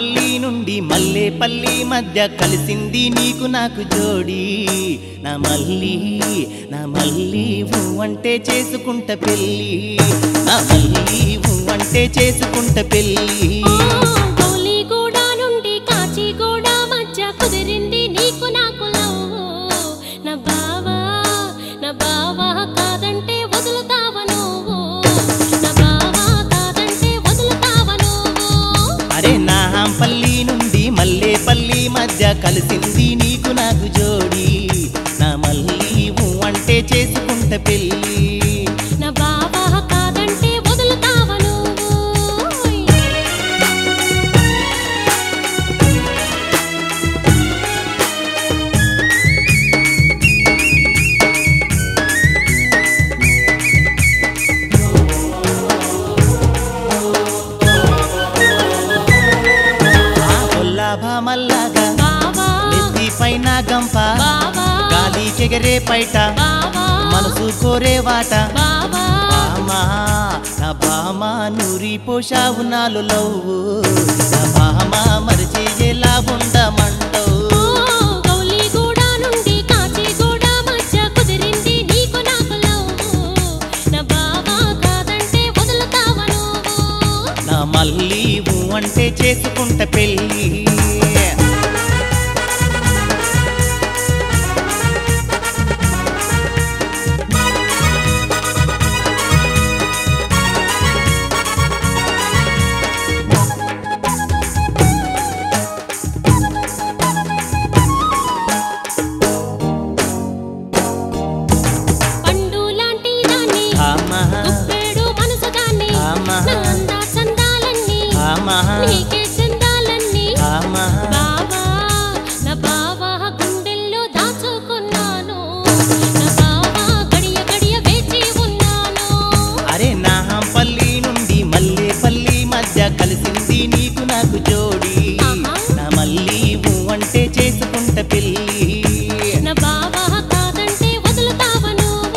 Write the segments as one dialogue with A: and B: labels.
A: నాహంపల్లి నుండి మల్లేపల్లి మధ్య కలిసింది నీకు నాకు జోడి నా మల్లి నా మల్లి ఊ అంటే చేసుకుంట పెళ్ళి నా మల్లి ఊ అంటే చేసుకుంట పెళ్ళి
B: గౌలిగూడ నుండి కాచిగూడ మధ్య కుదిరింది నీకు నాకు లవ్వు. నా బావా నా బావా కాదంటే వదులుతావా నువ్వు నా బావా కాదంటే వదులుతావా నువ్వు
A: అరే నాహంపల్లి నుండి మల్లేపల్లి మధ్య కలిసింది నీకు నాకు జోడి నా మల్లి ఊ అంటే చేసుకుంట పెళ్ళి
B: నా బావా కాదంటే వదులుతావా నువ్వు
A: ఆ గొల్లాభా మల్లాగా
B: బావా
A: నెత్తి పైన గంప
B: బావా
A: గాలి చెగరే పైట
B: బావా
A: మనసు కోరే వాట
B: బావా
A: బామా నా బామా నూరి పోషావు నాలు లవ్వు నా బామా మరిచి ఎలా ఉండమంటవు
B: గౌలిగూడ నుండి కాచిగూడ మధ్య కుదిరింది నీకు నాకు లవ్వు. నా బావా కాదంటే వదులుతావా నువ్వు
A: నా మళ్ళీ ఊ అంటే చేసుకుంట పెళ్ళి
B: పండు లాంటి దాన్ని
A: ఆమా
B: గుప్పెడు మనసు దాన్ని
A: ఆమా.
B: నా అందా చందాలన్నీ
A: ఆమా
B: నీకే చందాలన్నీ
A: ఆమా
B: బావా నా బావా గుండెల్లో దాచుకున్నాను నా బావా గడియ గడియ వేచి ఉన్నాను
A: అరే నాహంపల్లి నుండి మల్లేపల్లి మధ్య కలిసింది నీకు నాకు జోడి
B: ఆహా.
A: నా మళ్ళీ ఊ అంటే చేసుకుంట పెళ్ళి
B: నా బావా కాదంటే వదులుతావా నువ్వు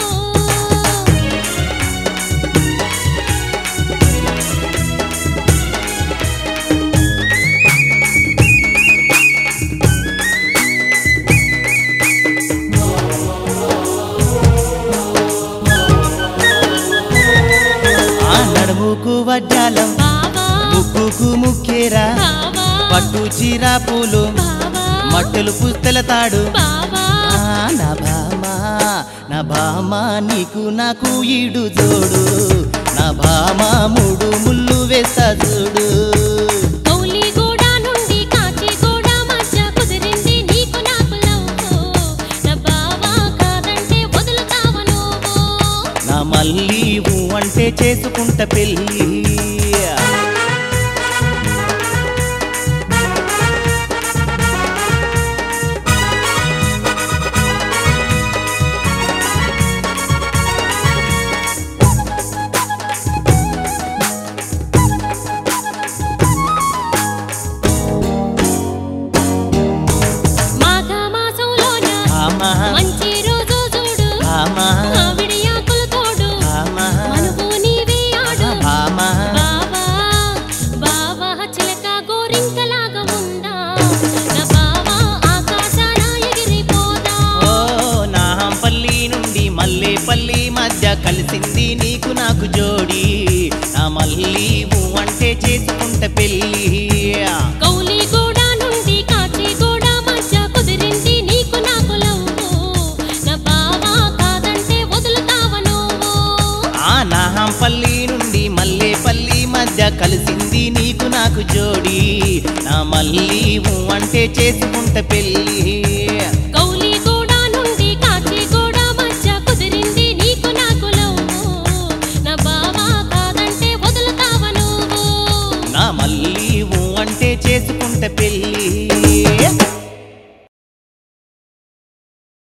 A: ఆ నడుముకు వడ్డాలం
B: బావా
A: ముక్కుకు ముక్కేరా
B: బావా
A: పట్టు చీర పూలు
B: బావా
A: మట్టలు పుస్తల తాడు
B: బావా
A: ఆ, నా భామా నా భామా నీకు నాకు ఈడు జోడు నా భామా మూడు ముళ్ళు వేస్తా చూడు
B: గౌలిగూడ నుండి కాచిగూడ మధ్య కుదిరింది నీకు నాకు లవ్వు. నా బావా కాదంటే వదులుతావా నువ్వు
A: నా మళ్ళీ ఊ అంటే చేసుకుంట పెళ్ళి
B: మాఘ మాసంలోన
A: ఆమా
B: మంచి రోజు చూడు
A: ఆమా
B: మామిడి ఆకులు తోడు
A: ఆమా
B: మనువు నీవే ఆడు
A: ఆమా
B: బావా బావా చిలక గోరింకలాగా ఉందా నా బావా ఆకాశాన ఎగిరిపోదా
A: ఓ నాహంపల్లి నుండి మల్లేపల్లి మధ్య కలిసింది నీకు నాకు జోడి నా మళ్ళీ ఊ అంటే చేసుకుంట పెళ్ళి
B: గౌలిగూడ నుండి కాచిగూడ మధ్య కుదిరింది నీకు నాకు లవ్వు. నా బావా కాదంటే వదులుతావా నువ్వు
A: ఆ నాహంపల్లి నుండి మల్లేపల్లి మధ్య కలిసింది నీకు నాకు జోడి నా మళ్ళీ ఊ అంటే చేసుకుంట పెళ్ళి